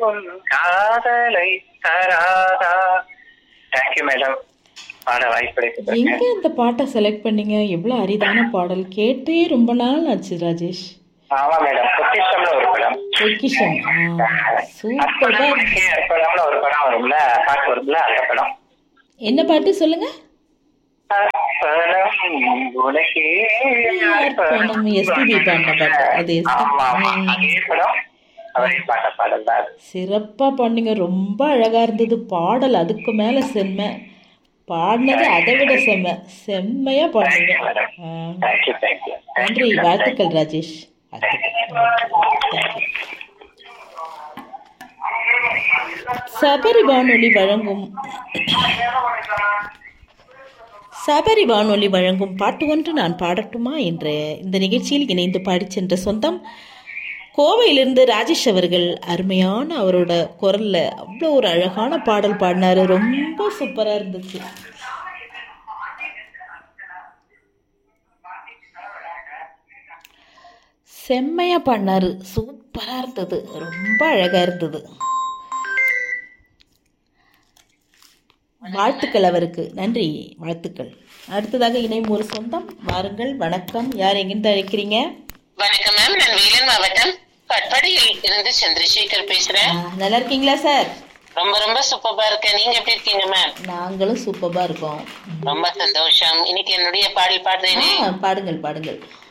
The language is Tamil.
உன் காதலை தராதா தேங்க்யூ மேடம் பாட வாய்ப்பு கிடைக்கிறது எங்க இந்த பாட்டை செலக்ட் பண்ணீங்க எவ்வளவு அரிதான பாடல் கேட்டே ரொம்ப நாள் ஆச்சு ராஜேஷ் ஆமா மேடம் பொக்கிஷம்ல ஒரு படம் பொக்கிஷம் சூப்பரா அர்ப்பணம்னு அர்ப்பணம்னு ஒரு படம் வரும்ல பாட்டு வரும்ல அந்த படம் என்ன பாட்டு சொல்லுங்க அர்ப்பணம் உனக்கே அர்ப்பணம் எஸ்பிபி பாடின பாட்டு அது ஆமா ஆமா எஸ்பி அதே படம் அவரே பாட்ட பாடல் தான் அது சிறப்பா பாடுனீங்க ரொம்ப அழகா இருந்தது பாடல் அதுக்கு மேல செம்ம பாடினது அதை விட செம்ம செம்மையா பாடுனீங்க ஆ. தேங்க்யூ தேங்க்யூ நன்றி வாழ்த்துக்கள் ராஜேஷ் வாழ்த்துக்கள். சபரி வானொலி வழங்கும் சபரி வானொலி வழங்கும் பாட்டு ஒன்று நான் பாடட்டுமா என்ற இந்த நிகழ்ச்சியில் இணைந்து பாடிச் சென்ற சொந்தம் கோவையிலிருந்து ராஜேஷ் அவர்கள் அருமையான அவரோட குரல்ல அவ்வளோ ஒரு அழகான பாடல் பாடினாரு ரொம்ப சூப்பரா இருந்துச்சு செம்மையா பாடினாரு சூப்பரா இருந்தது ரொம்ப அழகா இருந்தது வாழ்த்துக்கள் அவருக்கு நன்றி வாழ்த்துக்கள் அடுத்ததாக இணையும் ஒரு சொந்தம் வாருங்கள் வணக்கம் யார் எங்கிருந்து அழைக்கிறீங்க வணக்கம் மேம் நான் வேலன் மாவட்டம் கட்பாடியில் இருந்து சந்திரசேகர் பேசுறேன் ஆ, நல்லா இருக்கீங்களா சார் ரொம்ப ரொம்ப சூப்பரா இருக்கேன் நீங்க எப்படி இருக்கீங்க மேம் நாங்களும் சூப்பரா இருக்கோம் ரொம்ப சந்தோஷம் இன்னைக்கு என்னுடைய பாடல் ஆ, பாடுறேனே பாடுங்கள் பாடுங்கள்